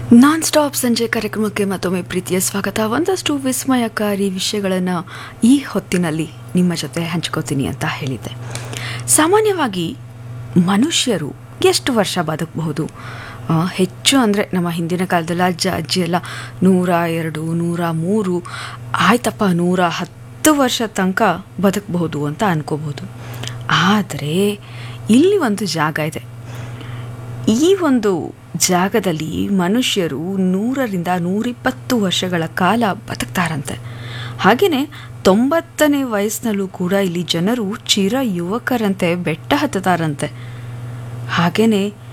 non stop ಸಂಜೆ ಕಾರ್ಯಕ್ರಮಕ್ಕೆ ಮತ್ತೊಮ್ಮೆ ಪ್ರೀತಿಯ ಸ್ವಾಗತ ಒಂದಷ್ಟು ವಿಸ್ಮಯಕಾರಿ ವಿಷಯಗಳನ್ನು ಈ ಹೊತ್ತಿನಲ್ಲಿ ನಿಮ್ಮ ಜೊತೆ ಹಂಚ್ಕೋತೀನಿ ಅಂತ ಹೇಳಿದ್ದೆ ಸಾಮಾನ್ಯವಾಗಿ ಮನುಷ್ಯರು ಎಷ್ಟು ವರ್ಷ ಬದುಕಬಹುದು ಆ, ಹೆಚ್ಚು ಅಂದರೆ ನಮ್ಮ ಹಿಂದಿನ ಕಾಲದಲ್ಲಿ ಅಜ್ಜ ಅಜ್ಜಿ ಎಲ್ಲ ನೂರ ಎರಡು ನೂರ ಮೂರು ಆಯ್ತಪ್ಪ ನೂರ ಹತ್ತು ವರ್ಷ ತನಕ ಬದುಕಬಹುದು ಅಂತ ಅನ್ಕೋಬಹುದು ಆದರೆ ಇಲ್ಲಿ ಒಂದು ಜಾಗ ಇದೆ ಈ ಒಂದು ಜಾಗದಲ್ಲಿ ಮನುಷ್ಯರು ನೂರರಿಂದ ನೂರಿಪ್ಪತ್ತು ವರ್ಷಗಳ ಕಾಲ ಬದುಕ್ತಾರಂತೆ ಹಾಗೆಯೇ ತೊಂಬತ್ತನೇ ವಯಸ್ಸಿನಲ್ಲೂ ಕೂಡ ಇಲ್ಲಿ ಜನರು ಚಿರ ಯುವಕರಂತೆ ಬೆಟ್ಟ ಹತ್ತತಾರಂತೆ ಹಾಗೆಯೇ